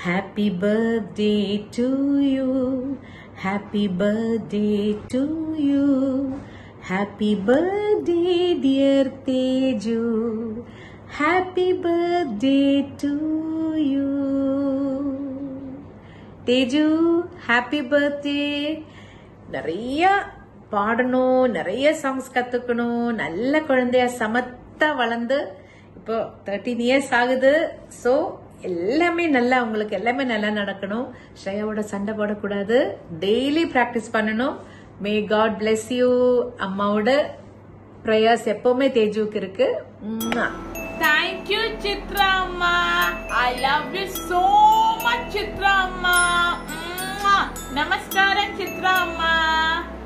Happy birthday to you. Happy birthday to you. Happy birthday, dear Teju. Happy birthday to you. Teju happy birthday நிறைய பாடணும் நிறைய songs கத்துக்கணும் நல்ல குழந்தையா சமத்தா வளர்ந்து இப்போ தேர்ட்டீன் இயர்ஸ் ஆகுது ஸோ எல்லாமே நல்லா உங்களுக்கு எல்லாமே நல்லா நடக்கணும் ஸ்ரேயாவோட சண்டை போடக்கூடாது டெய்லி ப்ராக்டிஸ் பண்ணணும் மே காட் bless யூ அம்மாவோட ப்ரேயர்ஸ் எப்பவுமே தேஜுவுக்கு இருக்கு ம்மா. Thank you, Chitra Amma. I love you so much, Chitra Amma. Mwah. Namaskaram, Chitra Amma.